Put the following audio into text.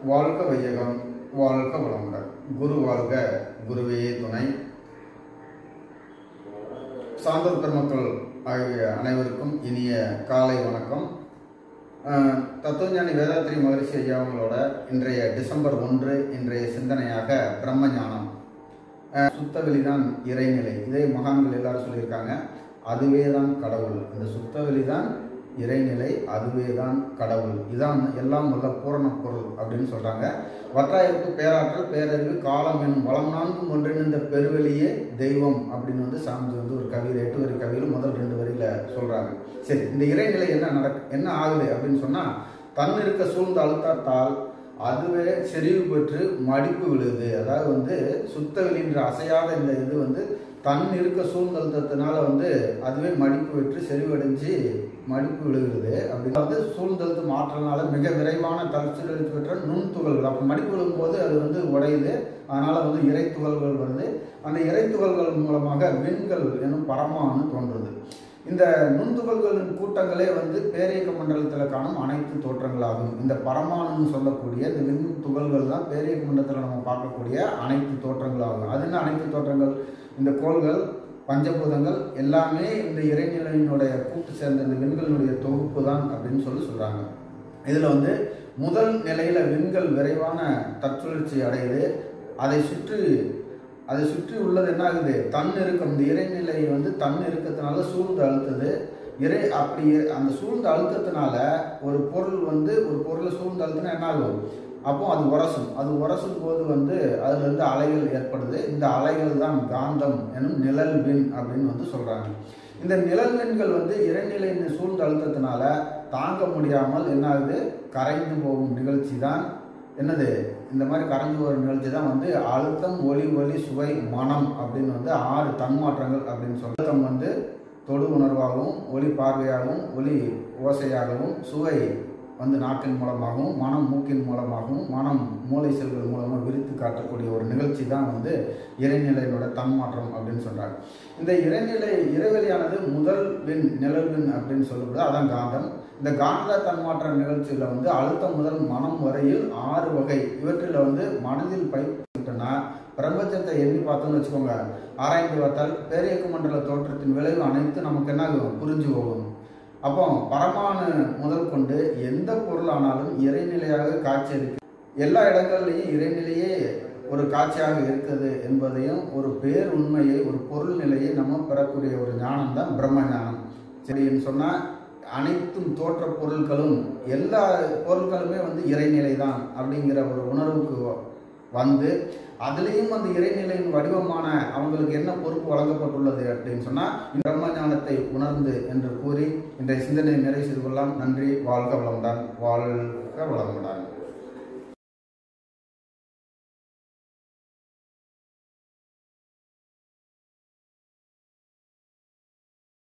வாழ்க வையகம் வாழ்க வளமுடன் குரு வாழ்க குருவே துணை சாந்தோர் பெருமக்கள் ஆகிய அனைவருக்கும் இனிய காலை வணக்கம் அஹ், தத்துவஞானி வேதாத்திரி மகரிஷி ஐயா அவங்களோட இன்றைய டிசம்பர் ஒன்று இன்றைய சிந்தனையாக பிரம்ம ஞானம் அஹ், சுத்த வெளிதான் இறைநிலை இதே மகான்கள் எல்லாரும் சொல்லியிருக்காங்க அதுவே தான் கடவுள் இந்த சுத்த வெளிதான் இறைநிலை அதுவே தான் கடவுள் இதான் எல்லாம் உள்ள பூரண பொருள் அப்படின்னு சொல்றாங்க வற்றாயிருக்கு பேராற்றல் பேரறிவு காலம் எனும் வளம் நான்கும் ஒன்றிணைந்த பெருவெளியே தெய்வம் அப்படின்னு வந்து சாமி வந்து ஒரு கவியில் எட்டு வரி கவியில் முதல் ரெண்டு வரியில சொல்றாங்க சரி இந்த இறைநிலை என்ன நடக்கு என்ன ஆகுது அப்படின்னு சொன்னா தன் இருக்க சூழ்ந்த அழுத்தத்தால் அதுவே செறிவு பெற்று மடிப்பு விழுது அதாவது வந்து சுத்த வெளின்ற அசையாத இந்த இது வந்து தன் இருக்க சூழ்ந்தழுத்தத்தினால வந்து அதுவே மடிப்பு பெற்று செறிவடைஞ்சு மடிப்பு விழுகிறது அப்படின்னு வந்து சூழ்ந்தழுத்து மாற்றனால மிக விரைவான தளர்ச்சிகள் பெற்ற நுண்துகள்கள் அப்போ மடிப்பு விழும்போது அது வந்து உடையுது அதனால வந்து இறை துகள்கள் வருது அந்த இறை துகள்கள் மூலமாக விண்கள் எனும் பரமானு தோன்றுது இந்த நுண்துகள்களின் கூட்டங்களே வந்து பேரியக்க மண்டலத்தில் காணும் அனைத்து தோற்றங்களாகும் இந்த பரமாணுன்னு சொல்லக்கூடிய இந்த விண் துகள்கள் தான் பேரியக்க மண்டலத்தில் நம்ம பார்க்கக்கூடிய அனைத்து தோற்றங்களாகும் அது என்ன அனைத்து தோற்றங்கள் இந்த கோள்கள் பஞ்சபூதங்கள் எல்லாமே இந்த இறைநிலையினுடைய கூட்டு சேர்ந்த இந்த விண்களினுடைய தொகுப்பு தான் அப்படின்னு சொல்லி சொல்றாங்க இதுல வந்து முதல் நிலையில விண்கள் விரைவான தற்சுழற்சி அடையுது அதை சுற்றி அதை சுற்றி உள்ளது என்ன ஆகுது தன் இறுக்கம் இந்த இறைநிலை வந்து தன் இறுக்கத்தினால சூழ்ந்து அழுத்துது இறை அப்படி அந்த சூழ்ந்த அழுத்தத்தினால ஒரு பொருள் வந்து ஒரு பொருளை சூழ்ந்து அழுத்தினா என்ன ஆகும் அப்போ அது உரசும் அது உரசும் போது வந்து அதுல இருந்து அலைகள் ஏற்படுது இந்த அலைகள் தான் காந்தம் எனும் நிழல் விண் அப்படின்னு வந்து சொல்றாங்க இந்த நிழல் விண்கள் வந்து இறைநிலை சூழ்ந்த அழுத்தத்தினால தாங்க முடியாமல் என்ன ஆகுது கரைந்து போகும் நிகழ்ச்சி தான் என்னது இந்த மாதிரி கரைஞ்சு போகிற நிகழ்ச்சி தான் வந்து அழுத்தம் ஒளி ஒளி சுவை மனம் அப்படின்னு வந்து ஆறு தன்மாற்றங்கள் அப்படின்னு சொல்லி அழுத்தம் வந்து தொடு உணர்வாகவும் ஒளி பார்வையாகவும் ஒளி ஓசையாகவும் சுவை வந்து நாக்கின் மூலமாகவும் மனம் மூக்கின் மூலமாகவும் மனம் மூளை செல்கள் மூலமாக விரித்து காட்டக்கூடிய ஒரு நிகழ்ச்சி தான் வந்து இறைநிலையினோட தன்மாற்றம் அப்படின்னு சொல்றாங்க இந்த இறைநிலை இறைவெளியானது முதல் விண் நிழல் விண் அப்படின்னு சொல்லப்படுது அதான் காந்தம் இந்த காந்த தன்மாற்ற நிகழ்ச்சியில் வந்து அழுத்தம் முதல் மனம் வரையில் ஆறு வகை இவற்றில் வந்து மனதில் பயிற்சிட்டனா பிரபஞ்சத்தை எண்ணி பார்த்தோம்னு வச்சுக்கோங்க ஆராய்ந்து பார்த்தால் பேரியக்க மண்டல தோற்றத்தின் விளைவு அனைத்து நமக்கு என்ன ஆகும் புரிஞ்சு போகும் அப்போ பரமானு முதல் கொண்டு எந்த பொருளானாலும் இறைநிலையாக காட்சி இருக்கு எல்லா இடங்கள்லையும் இறைநிலையே ஒரு காட்சியாக இருக்குது என்பதையும் ஒரு பேர் உண்மையை ஒரு பொருள் நிலையை நம்ம பெறக்கூடிய ஒரு ஞானம் தான் பிரம்ம ஞானம் சரின்னு சொன்னா அனைத்தும் தோற்ற பொருட்களும் எல்லா பொருட்களுமே வந்து இறைநிலை தான் அப்படிங்கிற ஒரு உணர்வுக்கு வந்து அதுலேயும் அந்த இறைநிலையின் வடிவமான அவங்களுக்கு என்ன பொறுப்பு வழங்கப்பட்டுள்ளது அப்படின்னு சொன்னால் பிரம்ம ஞானத்தை உணர்ந்து என்று கூறி இன்றைய சிந்தனை நிறைவு செய்து கொள்ளலாம் நன்றி வாழ்க வளமுடன் வாழ்க வளமுடன்